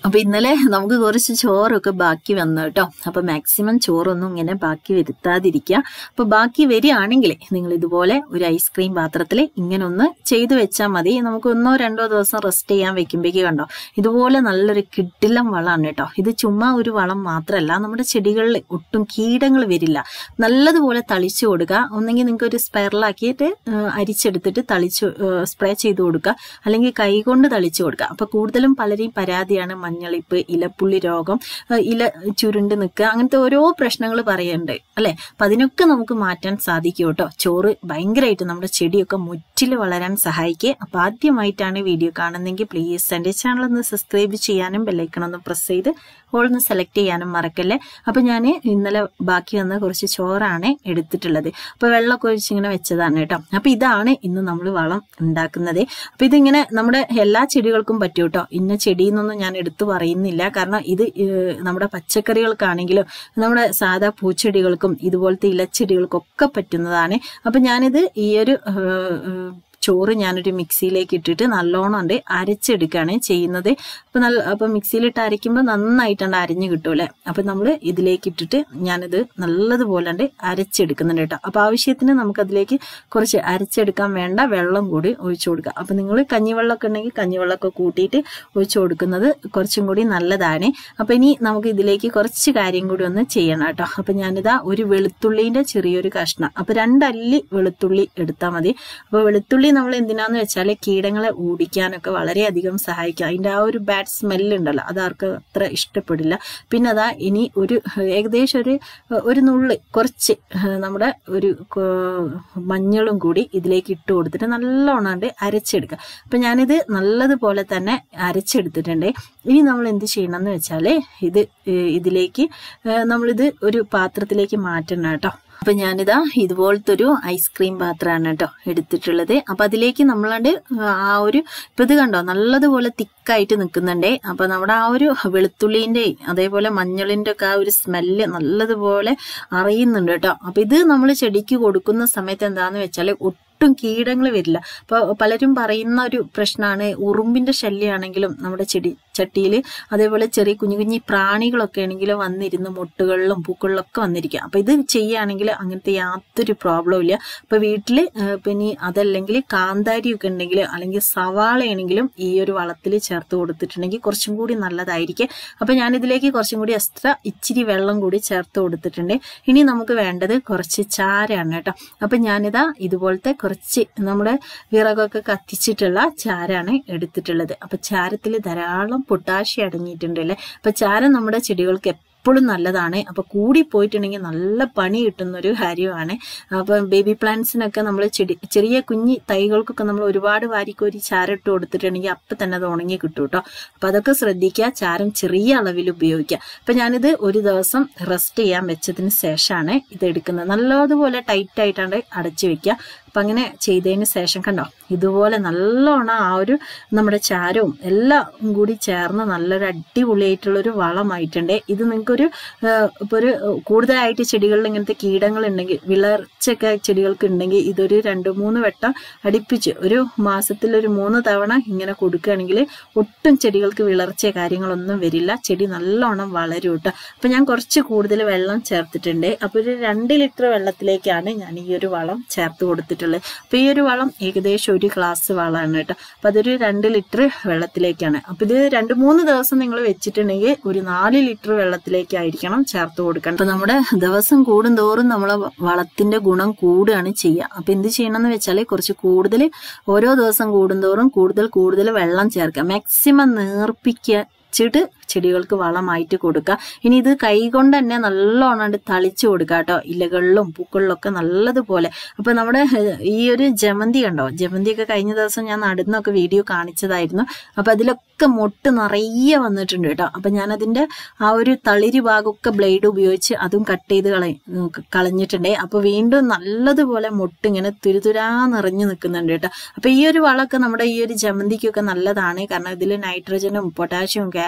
അപ്പൊ ഇന്നലെ നമുക്ക് കുറച്ച് ചോറൊക്കെ ബാക്കി വന്നു കേട്ടോ അപ്പൊ മാക്സിമം ചോറൊന്നും ഇങ്ങനെ ബാക്കി വരുത്താതിരിക്കുക അപ്പൊ ബാക്കി വരികയാണെങ്കിൽ നിങ്ങൾ ഇതുപോലെ ഒരു ഐസ്ക്രീം പാത്രത്തിൽ ഇങ്ങനെ ഒന്ന് ചെയ്തു വെച്ചാൽ മതി നമുക്ക് ഒന്നോ രണ്ടോ ദിവസം റെസ്റ്റ് ചെയ്യാൻ വെക്കുമ്പോഴേക്ക് കണ്ടോ ഇതുപോലെ നല്ലൊരു കിഡിലം വളമാണ് കേട്ടോ ഇത് ചുമ്മാ ഒരു വളം മാത്രമല്ല നമ്മുടെ ചെടികളിൽ ഒട്ടും കീടങ്ങൾ വരില്ല നല്ലതുപോലെ തളിച്ചു കൊടുക്കുക ഒന്നെങ്കിൽ നിങ്ങൾക്ക് ഒരു സ്പെയറിലാക്കിയിട്ട് അരിച്ചെടുത്തിട്ട് തളിച്ചു സ്പ്രേ ചെയ്ത് കൊടുക്കുക അല്ലെങ്കിൽ കൈകൊണ്ട് തളിച്ചു കൊടുക്കുക അപ്പൊ കൂടുതലും പലരെയും പരാതിയാണ് മഞ്ഞളിപ്പ് ഇലപ്പുള്ളി രോഗം ഏഹ് ഇല ചുരുണ്ട് നിൽക്കുക അങ്ങനത്തെ ഓരോ പ്രശ്നങ്ങൾ പറയുന്നുണ്ട് അല്ലെ അപ്പൊ അതിനൊക്കെ നമുക്ക് മാറ്റാൻ സാധിക്കും കേട്ടോ ചോറ് ഭയങ്കരമായിട്ട് നമ്മുടെ ചെടിയൊക്കെ മുറ്റിൽ വളരാൻ സഹായിക്കുക അപ്പൊ ആദ്യമായിട്ടാണ് വീഡിയോ കാണുന്നെങ്കിൽ പ്ലീസ് എന്റെ ചാനൽ ഒന്ന് സബ്സ്ക്രൈബ് ചെയ്യാനും ബെല്ലൈക്കൺ ഒന്ന് പ്രസ് ചെയ്ത് ഓൾ ഒന്ന് സെലക്ട് ചെയ്യാനും മറക്കല്ലേ അപ്പൊ ഞാൻ ഇന്നലെ ബാക്കി വന്ന കുറച്ച് ചോറാണ് എടുത്തിട്ടുള്ളത് അപ്പൊ വെള്ളമൊക്കെ ഒഴിച്ച് ഇങ്ങനെ വെച്ചതാണ് കേട്ടോ അപ്പൊ ഇതാണ് ഇന്ന് നമ്മൾ വളം ഉണ്ടാക്കുന്നത് അപ്പൊ ഇതിങ്ങനെ നമ്മുടെ എല്ലാ ചെടികൾക്കും പറ്റും കേട്ടോ ഇന്ന ചെടിയെന്നൊന്നും ഞാൻ എടുത്തു പറയുന്നില്ല കാരണം ഇത് ഏഹ്, നമ്മുടെ പച്ചക്കറികൾക്കാണെങ്കിലും നമ്മുടെ സാധാ പൂച്ചെടികൾക്കും ഇതുപോലത്തെ ഇലച്ചെടികൾക്കൊക്കെ പറ്റുന്നതാണ് അപ്പൊ ഞാനിത് ഈ ഒരു ഏഹ്, ഏഹ്, ചോറ് ഞാനൊരു മിക്സിയിലേക്ക് ഇട്ടിട്ട് നല്ലോണം ഉണ്ട് അരച്ചെടുക്കുകയാണ് ചെയ്യുന്നത് അപ്പൊ നല്ല അപ്പൊ മിക്സിയിലിട്ട് അരയ്ക്കുമ്പോൾ നന്നായിട്ടുണ്ട് അരഞ്ഞു കിട്ടൂലെ അപ്പൊ നമ്മൾ ഇതിലേക്ക് ഇട്ടിട്ട് ഞാനിത് നല്ലതുപോലെ ഉണ്ട് അരച്ചെടുക്കുന്നുണ്ട് കേട്ടോ അപ്പൊ ആവശ്യത്തിന് നമുക്ക് അതിലേക്ക് കുറച്ച് അരച്ചെടുക്കാൻ വേണ്ട വെള്ളം കൂടി ഒഴിച്ചു കൊടുക്കുക അപ്പൊ നിങ്ങൾ കഞ്ഞിവെള്ളമൊക്കെ ഉണ്ടെങ്കിൽ കഞ്ഞിവെള്ളമൊക്കെ കൂട്ടിയിട്ട് ഒഴിച്ചു കൊടുക്കുന്നത് കുറച്ചും കൂടി നല്ലതാണ് അപ്പൊ ഇനി നമുക്ക് ഇതിലേക്ക് കുറച്ച് കാര്യം കൂടി ഒന്ന് ചെയ്യണം കേട്ടോ അപ്പൊ ഞാനിതാ ഒരു വെളുത്തുള്ളിന്റെ ചെറിയൊരു കഷ്ണം അപ്പൊ രണ്ടല്ലി വെളുത്തുള്ളി എടുത്താൽ മതി അപ്പൊ വെളുത്തുള്ളി നമ്മൾ എന്തിനാന്ന് വെച്ചാൽ കീടങ്ങളെ ഓടിക്കാനൊക്കെ വളരെയധികം സഹായിക്കും അതിന്റെ ആ ഒരു ബാഡ് സ്മെല്ല് ഉണ്ടല്ലോ അത് ആർക്കും അത്ര ഇഷ്ടപ്പെടില്ല പിന്നെ അതാ ഇനി ഒരു ഏകദേശം ഒരു ഒരു നുള്ള് കുറച്ച് നമ്മുടെ ഒരു കൊ- മഞ്ഞളും കൂടി ഇതിലേക്ക് ഇട്ട് കൊടുത്തിട്ട് നല്ലോണം ഉണ്ട് അരച്ചെടുക്കുക അപ്പൊ ഞാനിത് നല്ലതുപോലെ തന്നെ അരച്ചെടുത്തിട്ടുണ്ട് ഇനി നമ്മൾ എന്ത് ചെയ്യണം എന്ന് വെച്ചാൽ ഇത് ഏഹ് ഇതിലേക്ക് ഏഹ് നമ്മളിത് ഒരു പാത്രത്തിലേക്ക് മാറ്റണം കേട്ടോ അപ്പൊ ഞാനിതാ ഇതുപോലത്തെ ഒരു ഐസ്ക്രീം പാത്രമാണ് കേട്ടോ എടുത്തിട്ടുള്ളത് അപ്പൊ അതിലേക്ക് നമ്മളാണ്ട് ആ ഒരു ഇപ്പൊ ഇത് കണ്ടോ നല്ലതുപോലെ തിക്കായിട്ട് നിൽക്കുന്നുണ്ടേ അപ്പൊ നമ്മുടെ ആ ഒരു വെളുത്തുള്ളിന്റെ അതേപോലെ മഞ്ഞളിന്റെ ഒക്കെ ആ ഒരു സ്മെല്ല് നല്ലതുപോലെ അറിയുന്നുണ്ട് കേട്ടോ അപ്പൊ ഇത് നമ്മൾ ചെടിക്ക് കൊടുക്കുന്ന സമയത്ത് എന്താന്ന് വെച്ചാൽ ഒട്ടും കീടങ്ങൾ വരില്ല അപ്പൊ പലരും പറയുന്ന ഒരു പ്രശ്നമാണ് ഉറുമ്പിന്റെ ശല്യമാണെങ്കിലും നമ്മുടെ ചെടി ചട്ടിയിൽ അതേപോലെ ചെറിയ കുഞ്ഞു കുഞ്ഞു പ്രാണികളൊക്കെ ആണെങ്കിലും വന്നിരുന്ന് മുട്ടുകളിലും പൂക്കളിലൊക്കെ വന്നിരിക്കുക അപ്പൊ ഇത് ചെയ്യുകയാണെങ്കിൽ അങ്ങനത്തെ യാതൊരു പ്രോബ്ലവും ഇല്ല അപ്പൊ വീട്ടില് ഏഹ്, പിന്നെ അതല്ലെങ്കിൽ കാന്താരി ഒക്കെ ഉണ്ടെങ്കിൽ അല്ലെങ്കിൽ സവാളയാണെങ്കിലും ഈ ഒരു വളത്തിൽ ചേർത്ത് കൊടുത്തിട്ടുണ്ടെങ്കിൽ കുറച്ചും കൂടി നല്ലതായിരിക്കും അപ്പൊ ഞാൻ ഇതിലേക്ക് കുറച്ചും കൂടി എക്സ്ട്രാ ഇച്ചിരി വെള്ളം കൂടി ചേർത്ത് കൊടുത്തിട്ടുണ്ട് ഇനി നമുക്ക് വേണ്ടത് കുറച്ച് ചാരാണ് കേട്ടോ അപ്പൊ ഞാനിതാ ഇതുപോലത്തെ കുറച്ച് നമ്മുടെ വിറകൊക്കെ കത്തിച്ചിട്ടുള്ള ചാരാണ് എടുത്തിട്ടുള്ളത് അപ്പൊ ചാരത്തിൽ ധാരാളം പൊട്ടാഷ്യം അടങ്ങിയിട്ടുണ്ട് അല്ലേ അപ്പൊ ചാരം നമ്മുടെ ചെടികൾക്ക് എപ്പോഴും നല്ലതാണ് അപ്പൊ കൂടി പോയിട്ടുണ്ടെങ്കിൽ നല്ല പണി കിട്ടുന്ന ഒരു കാര്യമാണ് അപ്പൊ ബേബി പ്ലാന്റ്സിനൊക്കെ നമ്മൾ ചെടി ചെറിയ കുഞ്ഞി തൈകൾക്കൊക്കെ നമ്മൾ ഒരുപാട് വാരിക്കോരി ചാരം ഇട്ട് കൊടുത്തിട്ടുണ്ടെങ്കിൽ അപ്പൊ തന്നെ അത് ഉണങ്ങി കിട്ടും കേട്ടോ അപ്പൊ അതൊക്കെ ശ്രദ്ധിക്കുക ചാരം ചെറിയ അളവിൽ ഉപയോഗിക്കുക അപ്പൊ ഞാനിത് ഒരു ദിവസം റെസ്റ്റ് ചെയ്യാൻ വെച്ചതിന് ശേഷമാണ് ഇത് എടുക്കുന്നത് നല്ലതുപോലെ ടൈറ്റ് ആയിട്ടാണ് അടച്ചു വെക്കുക അപ്പൊ അങ്ങനെ ചെയ്തതിന് ശേഷം കണ്ടോ ഇതുപോലെ നല്ലോണം ആ ഒരു നമ്മുടെ ചാരവും എല്ലാം കൂടി ചേർന്ന് നല്ലൊരു അടിപൊളിയായിട്ടുള്ള ഒരു വളമായിട്ടുണ്ട് ഇത് നിങ്ങൾക്കൊരു ഏഹ്, ഇപ്പൊ ഒരു കൂടുതലായിട്ട് ചെടികളിൽ ഇങ്ങനത്തെ കീടങ്ങൾ ഉണ്ടെങ്കിൽ വിളർച്ചയൊക്കെ ചെടികൾക്ക് ഉണ്ടെങ്കിൽ ഇതൊരു രണ്ട് മൂന്ന് വട്ടം അടുപ്പിച്ച് ഒരു മാസത്തിൽ ഒരു മൂന്ന് തവണ ഇങ്ങനെ കൊടുക്കുകയാണെങ്കിൽ ഒട്ടും ചെടികൾക്ക് വിളർച്ച കാര്യങ്ങളൊന്നും വരില്ല ചെടി നല്ലോണം വളരും കേട്ടോ അപ്പൊ ഞാൻ കുറച്ച് കൂടുതൽ വെള്ളം ചേർത്തിട്ടുണ്ട് അപ്പൊ ഒരു രണ്ട് ലിറ്റർ വെള്ളത്തിലേക്കാണ് ഞാൻ ഈ ഒരു വളം ചേർത്ത് കൊടുത്തിട്ടുള്ളത് അപ്പൊ ഈ ഒരു വളം ഏകദേശം ഒരു ഗ്ലാസ് വളമാണ് കേട്ടോ അപ്പൊ അതൊരു രണ്ട് ലിറ്റർ വെള്ളത്തിലേക്കാണ് അപ്പൊ ഇത് രണ്ട് മൂന്ന് ദിവസം നിങ്ങൾ വെച്ചിട്ടുണ്ടെങ്കിൽ ഒരു നാല് ലിറ്റർ വെള്ളത്തിലേക്കായിരിക്കണം ചേർത്ത് കൊടുക്കണം അപ്പൊ നമ്മുടെ ദിവസം കൂടുന്തോറും നമ്മളെ വളത്തിന്റെ ഗുണം കൂടുകയാണ് ചെയ്യുക അപ്പൊ എന്ത് ചെയ്യണം എന്ന് വെച്ചാൽ കുറച്ച് കൂടുതൽ ഓരോ ദിവസം കൂടുന്തോറും കൂടുതൽ കൂടുതൽ വെള്ളം ചേർക്കുക മാക്സിമം നേർപ്പിക്കുക വെച്ചിട്ട് ചെടികൾക്ക് വളമായിട്ട് കൊടുക്കുക ഇനി ഇത് കൈകൊണ്ട് തന്നെ നല്ലോണം തളിച്ചു കൊടുക്കുക കേട്ടോ ഇലകളിലും പൂക്കളിലൊക്കെ നല്ലതുപോലെ അപ്പൊ നമ്മുടെ ഏഹ്, ഈ ഒരു ജമന്തി കണ്ടോ ജമന്തി ഒക്കെ കഴിഞ്ഞ ദിവസം ഞാൻ നടുന്നൊക്കെ വീഡിയോ കാണിച്ചതായിരുന്നു അപ്പൊ അതിലൊക്കെ മൊട്ട് നിറയെ വന്നിട്ടുണ്ട് കേട്ടോ അപ്പൊ ഞാൻ അതിന്റെ ആ ഒരു തളിര് ഭാഗമൊക്കെ ബ്ലേഡ് ഉപയോഗിച്ച് അതും കട്ട് ചെയ്ത് കള കളഞ്ഞിട്ടുണ്ടേ അപ്പൊ വീണ്ടും നല്ലതുപോലെ മൊട്ട് ഇങ്ങനെ തുരുതുരാ നിറഞ്ഞു നിൽക്കുന്നുണ്ട് കേട്ടോ അപ്പൊ ഈ ഒരു വളമൊക്കെ നമ്മുടെ ഈ ഒരു ജമന്തിക്കൊക്കെ നല്ലതാണ് കാരണം ഇതിൽ നൈട്രജനും പൊട്ടാഷ്യവും കാൽസ്യം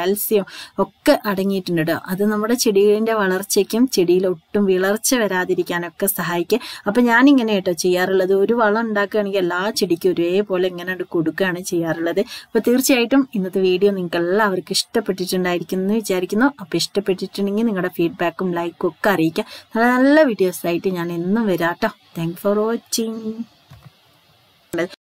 ഒക്കെ അടങ്ങിയിട്ടുണ്ട് കേട്ടോ അത് നമ്മുടെ ചെടിയുടെ വളർച്ചയ്ക്കും ചെടിയിൽ ഒട്ടും വിളർച്ച വരാതിരിക്കാനൊക്കെ സഹായിക്കും അപ്പം ഞാനിങ്ങനെ കേട്ടോ ചെയ്യാറുള്ളത് ഒരു വളം ഉണ്ടാക്കുകയാണെങ്കിൽ എല്ലാ ചെടിക്കും ഒരേപോലെ ഇങ്ങനെ അങ്ങട് കൊടുക്കുകയാണ് ചെയ്യാറുള്ളത് അപ്പോൾ തീർച്ചയായിട്ടും ഇന്നത്തെ വീഡിയോ നിങ്ങൾക്ക് എല്ലാവർക്കും ഇഷ്ടപ്പെട്ടിട്ടുണ്ടായിരിക്കും എന്ന് വിചാരിക്കുന്നു അപ്പോൾ ഇഷ്ടപ്പെട്ടിട്ടുണ്ടെങ്കിൽ നിങ്ങളുടെ ഫീഡ്ബാക്കും ലൈക്കും ഒക്കെ അറിയിക്കുക നല്ല നല്ല വീഡിയോസ് ആയിട്ട് ഞാൻ എന്നും വരാം കേട്ടോ താങ്ക് ഫോർ വാച്ചിങ്